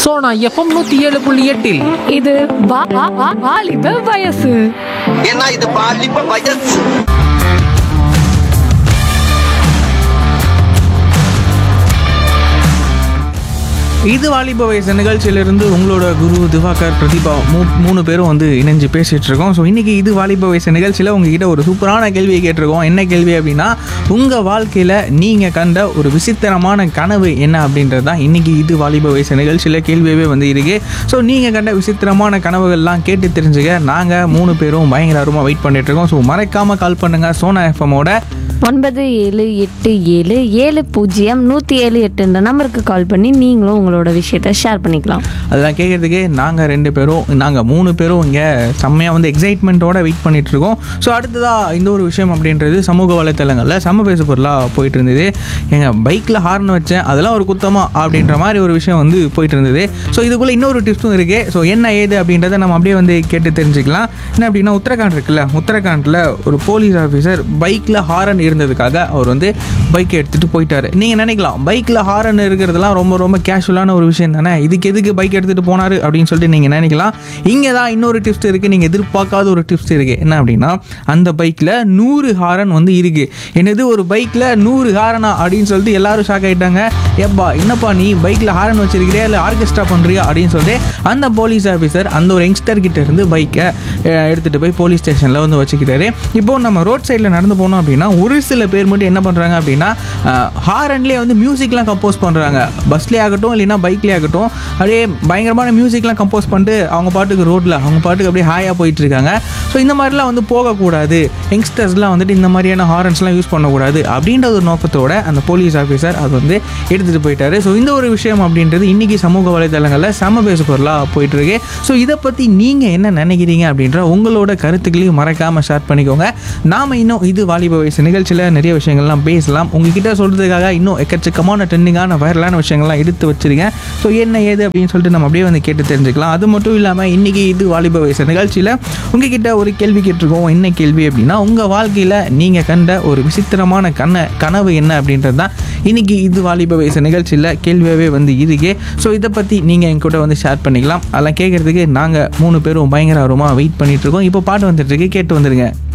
Sona FM நூத்தி ஏழு புள்ளி எட்டில் இது வா- வா- வா- வாலிப வயசு ஏன்னா இது பாலிப்ப வயசு இது வாலிப வயசு நிகழ்ச்சியிலிருந்து உங்களோட குரு திவாகர் பிரதீபா மூ மூணு பேரும் வந்து இணைஞ்சு பேசிட்டு இருக்கோம் ஸோ இன்னைக்கு இது வாலிப வயசு நிகழ்ச்சியில் உங்ககிட்ட ஒரு சூப்பரான கேள்வியை கேட்டிருக்கோம் என்ன கேள்வி அப்படின்னா உங்கள் வாழ்க்கையில் நீங்கள் கண்ட ஒரு விசித்திரமான கனவு என்ன அப்படின்றது தான் இன்னைக்கு இது வாலிப வயசு நிகழ்ச்சியில் கேள்வியவே வந்து இருக்கு ஸோ நீங்கள் கண்ட விசித்திரமான கனவுகள்லாம் கேட்டு தெரிஞ்சுக்க நாங்கள் மூணு பேரும் பயங்கர அருமா வெயிட் பண்ணிட்டு இருக்கோம் ஸோ மறக்காமல் கால் பண்ணுங்க சோனா எஃப்எம்மோட ஒன்பது ஏழு எட்டு ஏழு ஏழு பூஜ்ஜியம் நூற்றி ஏழு எட்டுன்ற நம்பருக்கு கால் பண்ணி நீங்களும் உங்களோட விஷயத்த ஷேர் பண்ணிக்கலாம் அதெல்லாம் கேட்கறதுக்கு நாங்கள் ரெண்டு பேரும் நாங்கள் மூணு பேரும் இங்கே செம்மையாக வந்து எக்ஸைட்மெண்ட்டோட வெயிட் பண்ணிட்டு இருக்கோம் ஸோ அடுத்ததாக இந்த ஒரு விஷயம் அப்படின்றது சமூக வலைத்தளங்களில் செம்ம பேசு பொருளாக போயிட்டு இருந்தது எங்கள் பைக்கில் ஹார்ன் வச்சேன் அதெல்லாம் ஒரு குத்தமா அப்படின்ற மாதிரி ஒரு விஷயம் வந்து போயிட்டு இருந்தது ஸோ இதுக்குள்ளே இன்னொரு டிப்ஸும் இருக்குது ஸோ என்ன ஏது அப்படின்றத நம்ம அப்படியே வந்து கேட்டு தெரிஞ்சுக்கலாம் என்ன அப்படின்னா உத்தரகாண்ட் இருக்குல்ல உத்தரகாண்டில் ஒரு போலீஸ் ஆஃபீஸர் பைக்கில் ஹாரன் இருந்ததுக்காக அவர் வந்து பைக்கை எடுத்துகிட்டு போயிட்டாரு நீங்கள் நினைக்கலாம் பைக்கில் ஹாரன் இருக்கிறதுலாம் ரொம்ப ரொம்ப கேஷுவலான ஒரு விஷயம் தானே இதுக்கு எதுக்கு பைக் எடுத்துகிட்டு போனார் அப்படின்னு சொல்லிட்டு நீங்கள் நினைக்கலாம் இங்கே தான் இன்னொரு டிப்ஸ் இருக்குது நீங்கள் எதிர்பார்க்காத ஒரு டிப்ஸ் இருக்குது என்ன அப்படின்னா அந்த பைக்கில் நூறு ஹாரன் வந்து இருக்குது என்னது ஒரு பைக்கில் நூறு ஹாரனா அப்படின்னு சொல்லிட்டு எல்லாரும் ஷாக் ஆகிட்டாங்க எப்பா என்னப்பா நீ பைக்கில் ஹாரன் வச்சிருக்கிறியா இல்லை ஆர்கெஸ்ட்ரா பண்ணுறியா அப்படின்னு சொல்லிட்டு அந்த போலீஸ் ஆஃபீஸர் அந்த ஒரு யங்ஸ்டர் கிட்ட இருந்து பைக்கை எடுத்துகிட்டு போய் போலீஸ் ஸ்டேஷனில் வந்து வச்சுக்கிட்டாரு இப்போ நம்ம ரோட் சைடில் நடந்து போனோம் அப்படின்னா ஒரு சில பேர் மட்டும் என்ன பண்ணுறாங்க அப்படின்னா ஹாரன்லேயே வந்து மியூசிக்லாம் கம்போஸ் பண்ணுறாங்க பஸ்லேயே ஆகட்டும் இல்லைன்னா பைக்லேயே ஆகட்டும் அப்படியே பயங்கரமான மியூசிக்லாம் கம்போஸ் பண்ணிட்டு அவங்க பாட்டுக்கு ரோட்டில் அவங்க பாட்டுக்கு அப்படியே ஹாயாக போயிட்டு இருக்காங்க ஸோ இந்த மாதிரிலாம் வந்து போகக்கூடாது யங்ஸ்டர்ஸ்லாம் வந்துட்டு இந்த மாதிரியான ஹாரன்ஸ்லாம் யூஸ் பண்ணக்கூடாது அப்படின்ற ஒரு நோக்கத்தோட அந்த போலீஸ் ஆஃபீஸர் அது வந்து எடுத்துகிட்டு போயிட்டாரு ஸோ இந்த ஒரு விஷயம் அப்படின்றது இன்றைக்கி சமூக வலைதளங்களில் செம பேசு பொருளாக போயிட்டு இருக்கு ஸோ இதை பற்றி நீங்கள் என்ன நினைக்கிறீங்க அப்படின்ற உங்களோட கருத்துக்களையும் மறக்காமல் ஷேர் பண்ணிக்கோங்க நாம் இன்னும் இது வாலிப வயசு நிகழ்ச்சியில் நிறைய விஷயங்கள்லாம் பேசலாம் உங்ககிட்ட சொல்கிறதுக்காக இன்னும் எக்கச்சக்கமான ட்ரெண்டிங்கான வைரலான விஷயங்கள்லாம் எடுத்து வச்சிருக்கேன் ஸோ என்ன ஏது அப்படின்னு சொல்லிட்டு நம்ம அப்படியே வந்து கேட்டு தெரிஞ்சுக்கலாம் அது மட்டும் இல்லாமல் இன்றைக்கி இது வாலிப வயசு நிகழ்ச்சியில் உங்ககிட்ட ஒரு கேள்வி கேட்டிருக்கோம் என்ன கேள்வி அப்படின்னா உங்கள் வாழ்க்கையில் நீங்கள் கண்ட ஒரு விசித்திரமான கன கனவு என்ன அப்படின்றது தான் இன்றைக்கி இது வாலிப வயசு நிகழ்ச்சியில் கேள்வியாகவே வந்து இருக்கு ஸோ இதை பற்றி நீங்கள் என் கூட வந்து ஷேர் பண்ணிக்கலாம் அதெல்லாம் கேட்குறதுக்கு நாங்கள் மூணு பேரும் பயங்கர ஆர்வமாக வெயிட் பண்ணிட்டு இருக்கோம் இப்போ பாட்டு வந்துட்டு இருக்கு கேட்டு வந்துருங்க